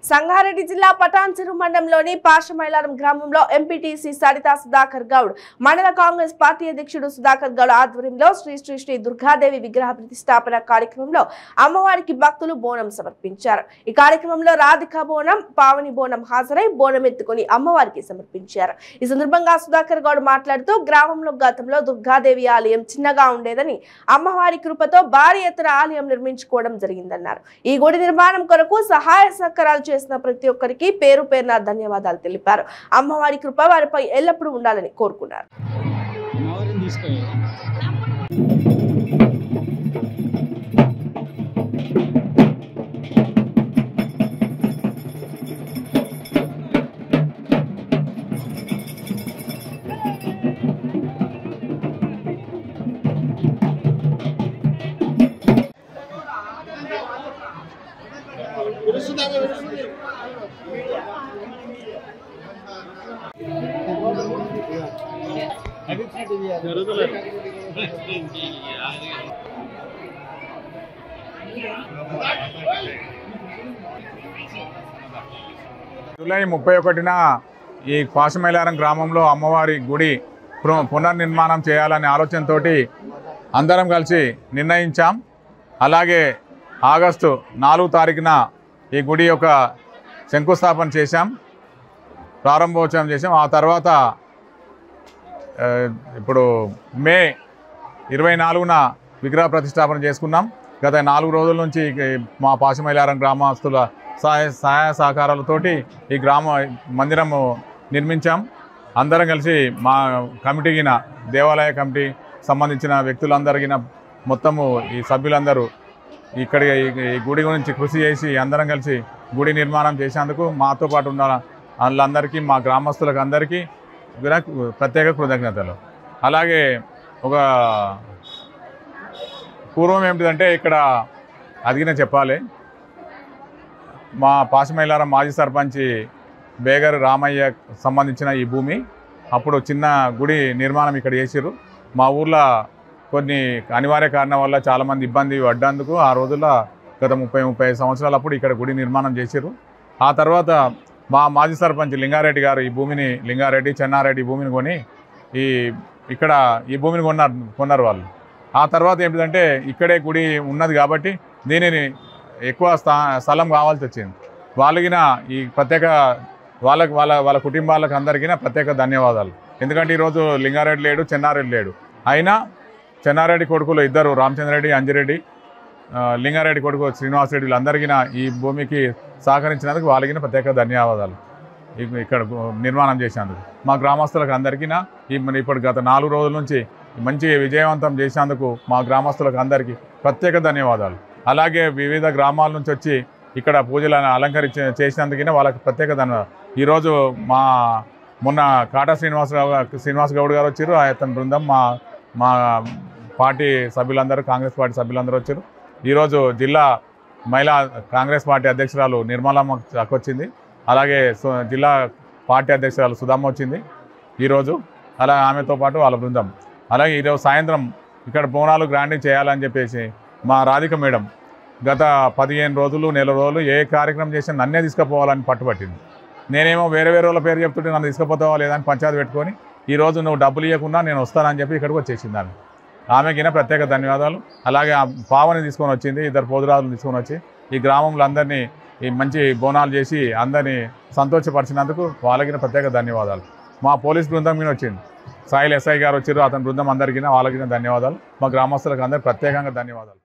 సంగారెడ్డి జిల్లా పటాన్చెరు మండలంలోని పాషమైలారం గ్రామంలో ఎంపీటీసీ సరితా సుధాకర్ గౌడ్ మండల కాంగ్రెస్ పార్టీ అధ్యక్షుడు సుధాకర్ గౌడ్ ఆధ్వర్యంలో శ్రీ శ్రీ శ్రీ దుర్గాదేవి విగ్రహ ప్రతిష్టాపన కార్యక్రమంలో అమ్మవారికి భక్తులు బోనం సమర్పించారు ఈ కార్యక్రమంలో రాధికా బోనం పావని బోనం హాజరై బోనం ఎత్తుకొని అమ్మవారికి సమర్పించారు ఈ సందర్భంగా సుధాకర్ గౌడ్ మాట్లాడుతూ గ్రామంలో గతంలో దుర్గాదేవి ఆలయం చిన్నగా ఉండేదని అమ్మవారి కృపతో భారీ ఎత్తున ఆలయం నిర్మించుకోవడం జరిగిందన్నారు ఈ గుడి నిర్మాణం కొరకు సహాయ సహకారాలు చేసిన ప్రతి ఒక్కరికి పేరు పేరున ధన్యవాదాలు తెలిపారు అమ్మవారి కృప వారిపై ఎల్లప్పుడూ ఉండాలని కోరుకున్నారు ఎవరిని తీసుకో జూలై ముప్పై ఒకటిన ఈ పాశమైలారం గ్రామంలో అమ్మవారి గుడి పు- పునర్నిర్మాణం చేయాలనే ఆలోచనతోటి అందరం కలిసి నిర్ణయించాం అలాగే ఆగస్టు నాలుగు తారీఖున ఈ గుడి యొక్క శంకుస్థాపన చేశాం ప్రారంభోత్సవం చేశాం ఆ తర్వాత ఆ, ఇప్పుడు మే ఇరవై నాలుగున విగ్రహ ప్రతిష్టాపన చేసుకున్నాం గత నాలుగు రోజుల నుంచి ఈ మా పాశమైలారం గ్రామస్తుల సహాయ సహాయ సహకారాలతోటి ఈ గ్రామ మందిరము నిర్మించాం అందరం కలిసి మా కమిటీగిన దేవాలయ కమిటీ సంబంధించిన వ్యక్తులందరిగిన మొత్తము ఈ సభ్యులందరూ ఇక్కడ ఈ- ఈ గుడి గురించి కృషి చేసి అందరం కలిసి గుడి నిర్మాణం చేసేందుకు మాతో పాటు ఉన్న వాళ్ళందరికీ మా గ్రామస్తులకు అందరికీ వినాయక ప్రత్యేక కృతజ్ఞతలు అలాగే ఒక పూర్వం ఏమిటిదంటే ఇక్కడ అదిగిన చెప్పాలి మా పాశమైలారం మాజీ సర్పంచ్ బేగర్ రామయ్య సంబంధించిన ఈ భూమి అప్పుడు చిన్న గుడి నిర్మాణం ఇక్కడ చేసిర్రు మా ఊర్లో కొన్ని అనివార్య కారణం వల్ల చాలామంది ఇబ్బంది పడ్డందుకు ఆ రోజుల్లో గత ముప్పై ముప్పై ఐదు సంవత్సరాలు అప్పుడు ఇక్కడ గుడి నిర్మాణం చేసిర్రు ఆ తర్వాత మా మాజీ సర్పంచ్ లింగారెడ్డి గారు ఈ భూమిని లింగారెడ్డి చెన్నారెడ్డి ఈ భూమిని కొని ఈ ఇక్కడ ఈ భూమిని కొన్నారు కొన్నారు వాళ్ళు ఆ తర్వాత ఏంటిదంటే ఇక్కడే గుడి ఉన్నది కాబట్టి దీనిని ఎక్కువ స్థా స్థలం కావాల్సి వచ్చింది వాళ్ళకిన ఈ ప్రత్యేక వాళ్ళకి వాళ్ళ వాళ్ళ కుటుంబాలకు అందరికీ ప్రత్యేక ధన్యవాదాలు ఎందుకంటే ఈరోజు లింగారెడ్డి లేడు చెన్నారెడ్డి లేడు అయినా చెన్నారెడ్డి కొడుకులు ఇద్దరు రామచంద్రరెడ్డి అంజిరెడ్డి ఆ, లింగారెడ్డి కొడుకు శ్రీనివాసరెడ్డి వీళ్ళందరికీ ఈ భూమికి సహకరించినందుకు వాళ్ళకి ప్రత్యేక ధన్యవాదాలు ఇక- ఇక్కడ గు- నిర్మాణం చేసినందుకు మా గ్రామస్తులకు అందరికీ ఈ మన ఇప్పుడు గత నాలుగు రోజుల నుంచి మంచి విజయవంతం చేసినందుకు మా గ్రామస్తులకు అందరికీ ప్రత్యేక ధన్యవాదాలు అలాగే వివిధ గ్రామాల నుంచి వచ్చి ఇక్కడ పూజలను అలంకరించి చేసినందుకు వాళ్ళకి ప్రత్యేక ధన్యవాదాలు ఈరోజు మా మొన్న కాటా శ్రీనివాసరావు గా- శ్రీనివాస్ గౌడ్ గారు వచ్చారు అతని బృందం మా మా పార్టీ సభ్యులందరూ కాంగ్రెస్ పార్టీ సభ్యులందరూ వచ్చారు ఈరోజు జిల్లా మహిళా కాంగ్రెస్ పార్టీ అధ్యక్షురాలు నిర్మలమ్మ అక్క వచ్చింది అలాగే సు- జిల్లా పార్టీ అధ్యక్షురాలు సుధమ్మ వచ్చింది ఈరోజు అలా ఆమెతో పాటు వాళ్ళ బృందం అలాగే ఈరోజు సాయంత్రం ఇక్కడ బోనాలు గ్రాండింగ్ చేయాలని చెప్పేసి మా రాధిక మేడం గత పదిహేను రోజులు నెల రోజులు ఏ కార్యక్రమం చేసినా నన్నే తీసుకుపోవాలని పట్టుబట్టింది నేనేమో వేరే వేరే వాళ్ళ పేరు చెప్తుంటే నన్ను తీసుకుపోతావా లేదా అని పంచాయతీ పెట్టుకొని ఈరోజు నువ్వు డబ్బులు ఇవ్వకుండా నేను వస్తానని చెప్పి ఇక్కడికి వచ్చేసింది ఆమె ఆమెకిన ప్రత్యేక ధన్యవాదాలు అలాగే ఆ పావని తీసుకొని వచ్చింది ఇద్దరు పోదురాజులు తీసుకొని వచ్చి ఈ గ్రామంలో అందరినీ ఈ మంచి బోనాలు చేసి అందరినీ సంతోషపరిచినందుకు వాళ్ళకి ప్రత్యేక ధన్యవాదాలు మా పోలీస్ బృందం మీద వచ్చింది సాయిల్ ఎస్ఐ గారు వచ్చారు అతని బృందం అందరికీ వాళ్ళకి ధన్యవాదాలు మా గ్రామస్తులకు అందరికీ ప్రత్యేకంగా ధన్యవాదాలు